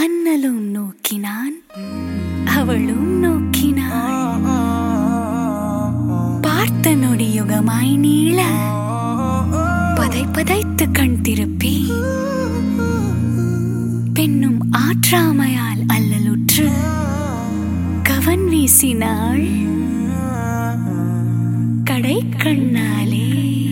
அண்ணலும் நோக்கினான் அவளும் நோக்கினாள் பார்த்த நொடியுகமாய் நீள பதை பதைத்து கண் திருப்பி பெண்ணும் ஆற்றாமையால் அல்லலுற்று கவன் வீசினாள் கடை கண்ணாலே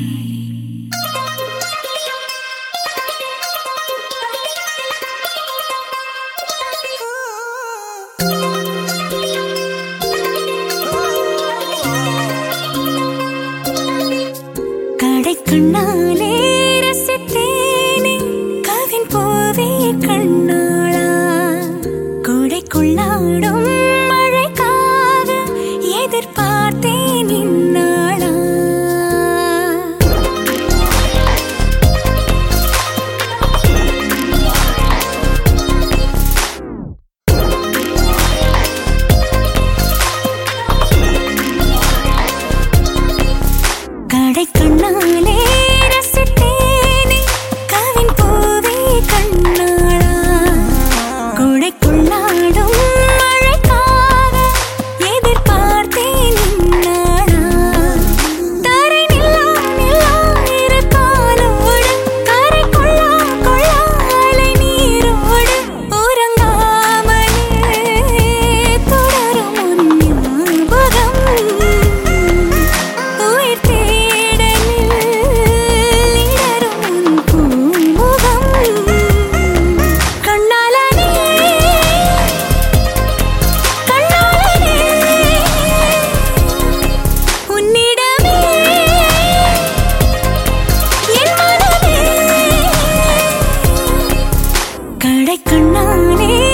கடை கண்ணாலே ரசித்தேனே கவின் போவே கண்ணாளா கொடைக்குள்ளாடும் மழைக்காக எதிர்பார்த்தேன் இந்நாளா கடை கண்ணாலே ரசித்தேனே கவின் பூவே கண்ணாளா கொடைக்குள்ளாடும் மழைக்காக எதிர்பார்த்தேன் இந்நாளா தரை நில்லா நில்லா இரு காலோடு கரை கொள்ளா கொள்ளா அலை நீரோடு உறங்காமலே தொடரும் உன் ஞாபகம் உயிர் தேடலில் இடரும் உன் பூமுகம் கண்ணாலனே கண்ணாலனே உன்னிடமே என் மனமே கடை கண்ணாலே